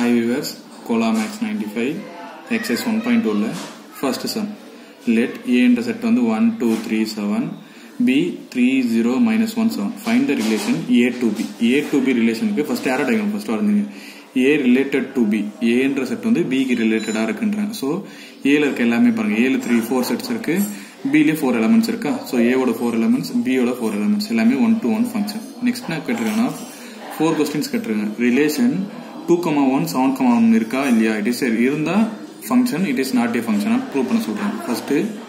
Hi viewers, Cola Max 95, exercise 1.2 first sum. Let A என்ற set வந்து 1, 2, 3, 7, B 3, 0, minus 1, 7. Find the relation A to B. A to B relationக்கு first arrow diagram first வரைஞ்சுங்க. A related to B. A என்ற set வந்து B க்கு ரிலேட்டடா இருக்குன்றாங்க so ஏல இருக்க எல்லாமே பாருங்க ஏல த்ரீ ஃபோர் செட்ஸ் இருக்கு பிலே ஃபோர் எலமெண்ட்ஸ் இருக்கா ஸோ ஏவோட ஃபோர் எலமெண்ட்ஸ் பியோட ஃபோர் எலமெண்ட்ஸ் எல்லாமே one to one function next என்ன கேட்டிருக்காங்கன்னா ஃபோர் கொஸ்டின்ஸ் கேட்டிருக்காங்க relation two comma one seven comma one இருக்கா இல்லையா இட் இஸ் இருந்தா function it is not a function prove பண்ண சொல்றாங்க first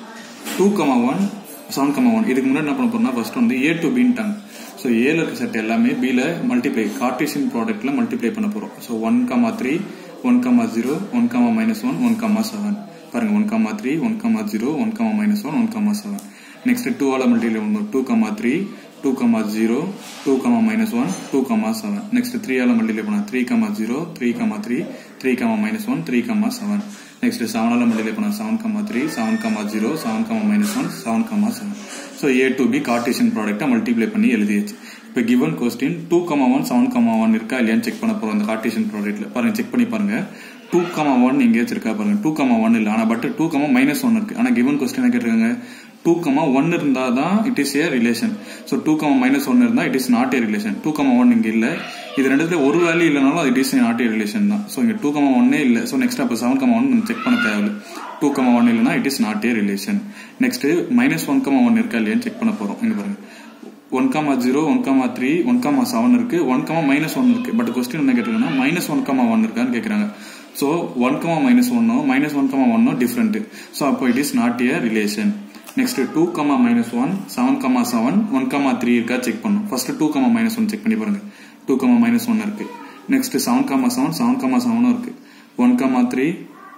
two comma one seven comma one இதுக்கு முன்னாடி என்ன பண்ண போறோம்னா ஃபர்ஸ்ட் வந்து ஏ டு பின்ட்டாங்க ஸோ ஏல இருக்க செட் எல்லாமே பில மல்டிப்ளை கார்டீசியன் ப்ராடக்ட்ல மல்டிப்ளை பண்ண போறோம் so one comma three one comma zero one comma minus one one comma seven பாருங்க one comma three one comma zero one comma minus one one comma seven next two ஆல multiply பண்ணுவோம் two comma three two comma zero two comma minus one two comma seven next three ஆல multiply பண்ணா three comma zero three comma three three comma minus one three comma seven next seven ஆல multiply பண்ணா seven comma three seven comma zero seven comma minus one seven comma seven so A to B cartesian ப்ராடக்ட்டை multiply பண்ணி எழுதியாச்சு இப்போ given question two comma one seven comma one இருக்கா இல்லையான்னு check பண்ண போறோம் இந்த கார்டேஷன் ப்ராடக்ட்ல பாருங்க செக் பண்ணி பாருங்க டூ கமா ஒன் எங்கேயாச்சும் இருக்கா பாருங்க டூ கமா ஒன் இல்லை ஆனா but two comma minus one இருக்கு ஆனா கிவன் கொஸ்டின் கேட்டிருக்காங்க டூ கமா ஒன் இருந்தா தான் it is a relation so two comma minus one இருந்தா it is not a relation two comma one இங்க இல்ல இது ரெண்டுத்துல ஒரு வேல்யூ இல்லைனாலும் அது it is not a relation தான் ஸோ இங்க டூ கமா ஒன்னே இல்ல ஸோ நெக்ஸ்ட் அப்போ செவன் கமா ஒன் செக் பண்ண தேவையில்ல டூ கமா ஒன் இல்லைனா it is not a relation next minus one comma one இருக்கா இல்லையான்னு செக் பண்ண போறோம் இங்க பாருங்க one comma zero one comma three one comma seven இருக்கு ஒன் காமா மைனஸ் ஒன் இருக்கு பட் கொஸ்டின் என்ன கேட்டிருக்காங்கன்னா மைனஸ் ஒன் காமா ஒன் இருக்கான்னு கேட்கறாங்க ஸோ ஒன் கமா மைனஸ் ஒன்னோ மைனஸ் ஒன் கமா ஒன்னோ டிஃப்ரெண்ட் ஸோ அப்போ it is not a relation next two comma minus one seven comma seven one comma three இருக்கா check பண்ணும் first two comma minus one check பண்ணி பாருங்க two comma minus one இருக்கு next seven comma seven seven comma செவனும் இருக்கு one comma three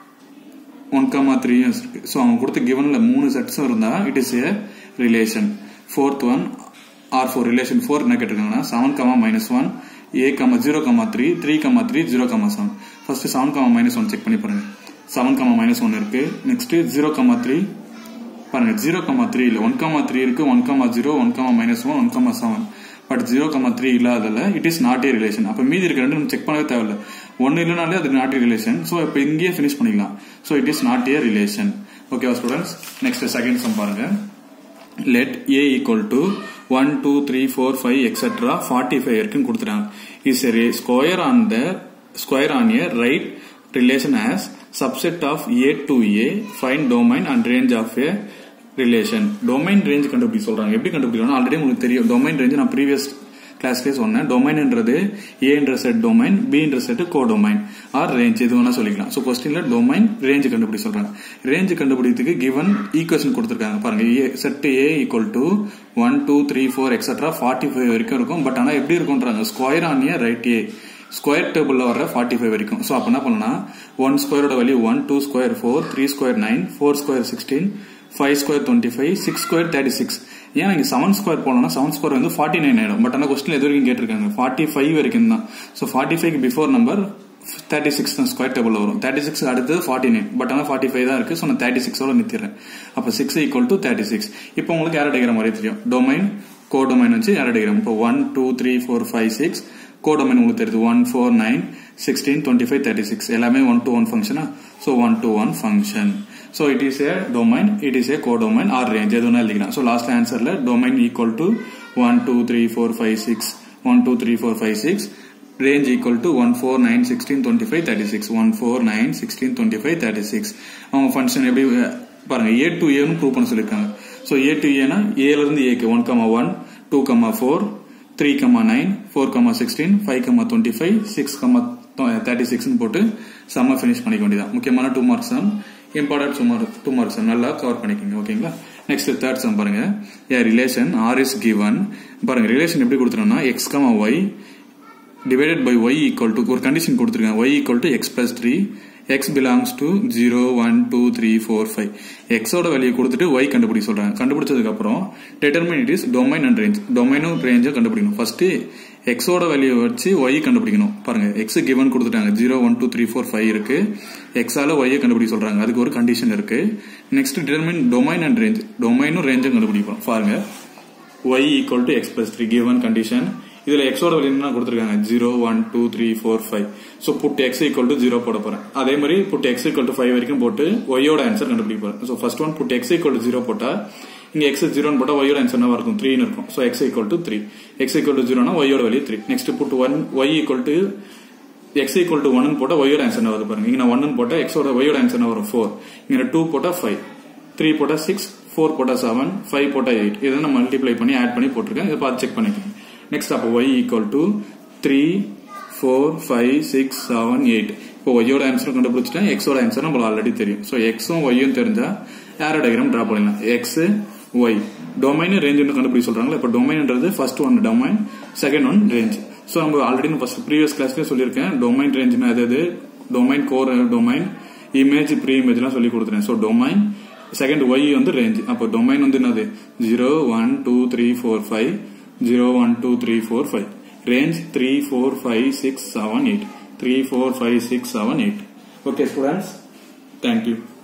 one comma three இருக்கு so அவங்க கொடுத்த கிவன்ல மூணு செட்ஸும் இருந்தா it is a relation fourth one or four relation four என்ன கேட்டிருக்காங்கன்னா seven comma minus one A comma zero comma three three comma three zero comma seven first seven comma minus one check பண்ணி பாருங்க seven comma minus one இருக்கு next zero comma three பாருங்க zero comma three இல்ல one comma three இருக்கு one comma zero one comma minus one one comma seven but zero comma three இல்லாதல it is not a relation அப்ப மீதி இருக்க ரெண்டு நம்ம செக் பண்ணவே தேவையில்ல ஒன்னு இல்லைனாலே அது நாட் ஏ ரிலேஷன் ஸோ இப்போ இங்கேயே ஃபினிஷ் பண்ணிக்கலாம் so it is not a relation ஓகேவா ஸ்டூடெண்ட்ஸ் நெக்ஸ்ட் செகண்ட் சம் பாருங்க let a equal to 1 2 3 4 5 etc 45 இருக்குன்னு கொடுத்துட்டாங்க is a square on the square on a right relation as subset of a to a find domain and range of a relation domain range கண்டுபிடி சொல்றாங்க எப்படி கண்டுபிடிக்கணும் already உங்களுக்கு தெரியும் domain range நான் previous கிளாஸ்லேயே சொன்னேன் டொமைன்ன்றது ஏன்ற செட் டொமைன் பின்ற set codomain or range எது வேணா சொல்லிக்கலாம் ஸோ கொஸ்டின்ல டொமைன் ரேஞ்ச் கண்டுபிடி சொல்றாங்க ரேஞ்ச் கண்டுபிடிக்கிறதுக்கு கிவன் ஈக்குவேஷன் கொடுத்துருக்காங்க பாருங்க set A equal to one two three four extra forty five வரைக்கும் இருக்கும் பட் ஆனால் எப்படி இருக்கும்ன்றாங்க ஸ்கொயர் ஆன் ஏ ரைட் ஏ ஸ்கொயர் டேபிள்ல வர ஃபார்ட்டி ஃபைவ் வரைக்கும் ஸோ அப்போ என்ன பண்ணலாம் ஒன் ஸ்கொயரோட value one two square four three square nine four square sixteen five square twenty five six square thirty six ஏன் இங்க செவன் ஸ்கொயர் போனோம்னா செவன் ஸ்கொயர் வந்து ஃபார்ட்டி நைன் ஆயிடும் பட் ஆனால் கொஸ்டின் எது வரைக்கும் கேட்டிருக்காங்க ஃபார்ட்டி ஃபைவ் வரைக்கும் தான் so forty five before number thirty six தான் ஸ்கொயர் டேபிள் வரும் தேர்ட்டி சிக்ஸ் அடுத்தது ஃபார்ட்டி நைன் பட் ஆனால் ஃபார்ட்டி ஃபைவ் தான் இருக்கு ஸோ நான் தேர்ட்டி சிக்ஸோட நிறுத்திடுறேன் அப்போ six equal to thirty six இப்போ உங்களுக்கு ஏர் அடிக்கிற மாதிரி தெரியும் டொமைன் கோ டொமைன் வச்சு ஏர் அடிக்கிறோம் இப்போ one two three four five six codomain உங்களுக்கு தெரியுது one four nine sixteen twenty five thirty six எல்லாமே ஒன் டு ஒன் ஃபங்க்ஷனா so one to one function so it is a domain it is a codomain or range எது ஒன்றா எழுதிக்கலாம் so last ஆன்சர்ல domain equal to one two three four five six one two three four five six range equal to one four nine sixteen twenty five thirty six one four nine sixteen twenty five thirty six அவங்க function எப்படி பாருங்க A to ஏன்னு prove பண்ண சொல்லியிருக்காங்க so A to ஏனா ஏல இருந்து ஏக்கு one comma one two comma four three comma nine four comma sixteen five comma twenty five six comma thirty சிக்ஸ்னு போட்டு செம்ம ஃபினிஷ் பண்ணிக்க வேண்டியதான் முக்கியமான டூ மார்க்ஸ் தான் important two mark two marks நல்லா கவர் பண்ணிக்கோங்க ஓகேங்களா நெக்ஸ்ட் தேர்ட் சம் பாருங்க A relation R is given பாருங்க ரிலேஷன் எப்படி கொடுத்துருன்னா x comma y divided by y equal to ஒரு கண்டிஷன் கொடுத்துருக்காங்க y equal to X plus three x belongs to zero one two three four five எக்ஸோட value கொடுத்துட்டு y கண்டுபிடி சொல்றாங்க கண்டுபிடிச்சதுக்கு அப்புறம் determine it is domain and range டொமைனும் ரேஞ்சும் கண்டுபிடிக்கணும் ஃபர்ஸ்ட் எக்ஸோட வேல்யூ வச்சு ஒய் கண்டுபிடிக்கணும் பாருங்க எக்ஸ் கிவன் கொடுத்துட்டாங்க zero one two three four five இருக்கு எக்ஸால ஒய்யை கண்டுபிடிக்க சொல்றாங்க அதுக்கு ஒரு கண்டிஷன் இருக்கு next determine domain and range டொமைனும் ரேஞ்சும் கண்டுபிடிப்போம் பாருங்க y equal to x plus 3 given condition இதுல எக்ஸோட வேல்யூ என்ன கொடுத்துருக்காங்க zero one two three four five so put x equal to zero போட போறேன் அதே மாதிரி put x equal to five வரைக்கும் போட்டு ஒய்யோட ஆன்சர் கண்டுபிடிக்க போறேன் so first one put x equal to zero போட்டா இங்க எக்ஸ் ஜீரோன்னு போட்டா ஒய்யோட ஆன்சர் என்ன இருக்கும் த்ரீன்னு இருக்கும் so x equal to three x equal to ஜீரோனா ஒய்யோட value three next put one y equal to x equal to ஒன்னு போட்டா ஒய்யோட ஆன்சர் என்ன வருது பாருங்க இங்க நான் ஒன்னு போட்டா எக்ஸோட ஒய்யோட ஆன்சர் என்ன வரும் ஃபோர் இங்க டூ போட்டா ஃபைவ் த்ரீ போட்டா சிக்ஸ் ஃபோர் போட்டா செவன் ஃபைவ் போட்டா எயிட் இதை நான் மல்டிப்ளை பண்ணி ஆட் பண்ணி போட்டிருக்கேன் இதை பார்த்து செக் பண்ணிக்கோங்க நெக்ஸ்ட் அப்போ y equal to three four five six seven eight இப்போ ஒய்யோட ஆன்சர் கண்டுபிடிச்சிட்டேன் எக்ஸோட ஆன்சர் நம்மளுக்கு ஆல்ரெடி தெரியும் ஸோ எக்ஸும் ஒய்யும் தெரிஞ்சா ஏரோ டயக்ராம் டிரா பண்ணிடலாம் எக்ஸ் ஒய் டொமைன் ரேஞ்ச் கண்டுபிடி சொல்றாங்களா இப்போ டொமைன்ன்றது first one domain second one range so நம்ம ஆல்ரெடி நான் ஃபர்ஸ்ட் ப்ரீவியஸ் கிளாஸ்லேயே சொல்லியிருக்கேன் டொமைன் ரேஞ்ச்னா எது domain codomain image pre இமேஜ்லாம் சொல்லி கொடுத்துறேன் ஸோ டொமைன் செகண்ட் ஒய் வந்து ரேஞ்ச் அப்போ டொமைன் வந்து என்னது zero one two three four five zero one two three four five range three four five six seven eight three four five six seven eight okay students thank you